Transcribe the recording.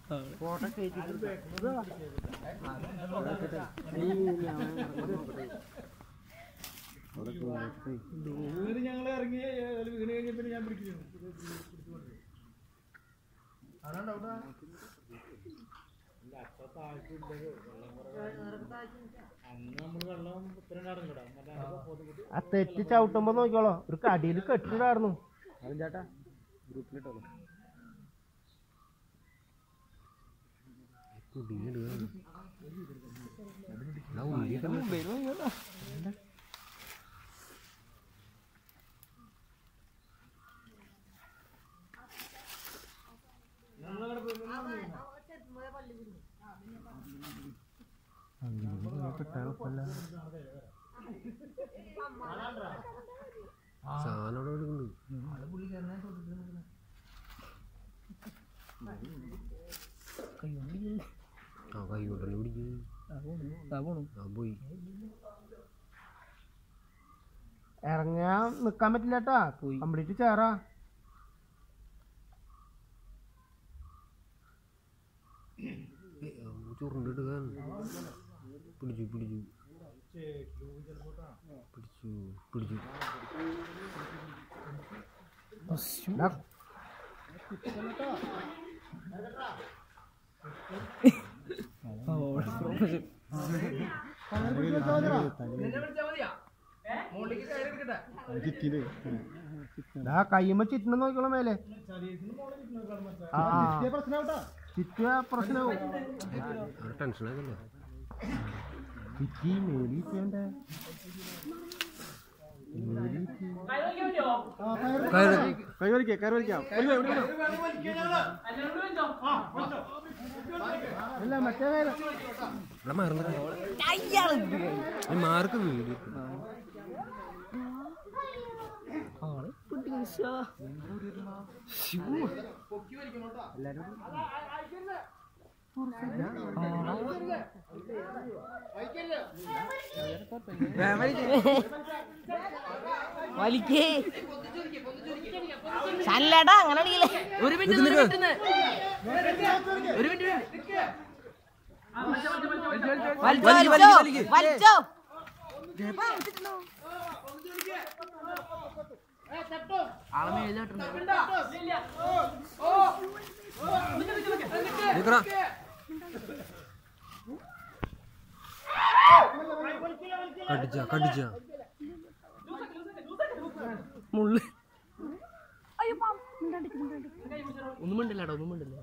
ഞങ്ങൾ ഇറങ്ങി വീണ് കഴിഞ്ഞപ്പോ ഞാൻ പിടിക്കുന്നു അന്ന് നമ്മള് വെള്ളം ഇത്ര ഉണ്ടായിരുന്നില്ലടാ മറ്റേ അതിന്റെ പൊതുകുട്ടി ആ തെറ്റ് ചവിട്ടുമ്പോ നോക്കിക്കോളോ ഒരു കടിയിൽ കെട്ടിടായിരുന്നു ചേട്ടാ ഗ്രൂപ്പിലിട്ടോളൂ ഇറങ്ങാൻ നിക്കാൻ പറ്റില്ല കേട്ടാ കംപ്ലീറ്റ് ചേറാ ചുരുണ്ടിടുക പിടിച്ചു പിടിച്ചു പിടിച്ചു പിടിച്ചു ദാ, ദാ കയ്യുമ്പോ ചിറ്റണം നോക്കിക്കോളാം മേലെ ആ ചിറ്റിയ പ്രശ്നവും ടെൻഷനാക്കല്ലേ ചിറ്റി മേലി ചെയ്യണ്ടേ കൈ വലിക്കാം കൈ വലിക്കാം അല്ല മറ്റേ കയ്യില്. ഇവിടെ മറന്നു മാർക്ക് വീട് വലിക്കേ ചല്ലടാ അങ്ങനെ അടിക്കില്ലേ ഒരു മിനിറ്റ് ഒരു മിനിറ്റ് ഒരു മിനിറ്റ് വലിച്ചോ വലിച്ചോ വലിച്ചോ ആളെ എഴുതിട്ടുണ്ട് നിക്കടാ കടിച്ച കടിച്ച മുള്ളു ഒന്നും മിണ്ടില്ലടാ ഒന്നും മിണ്ടില്ല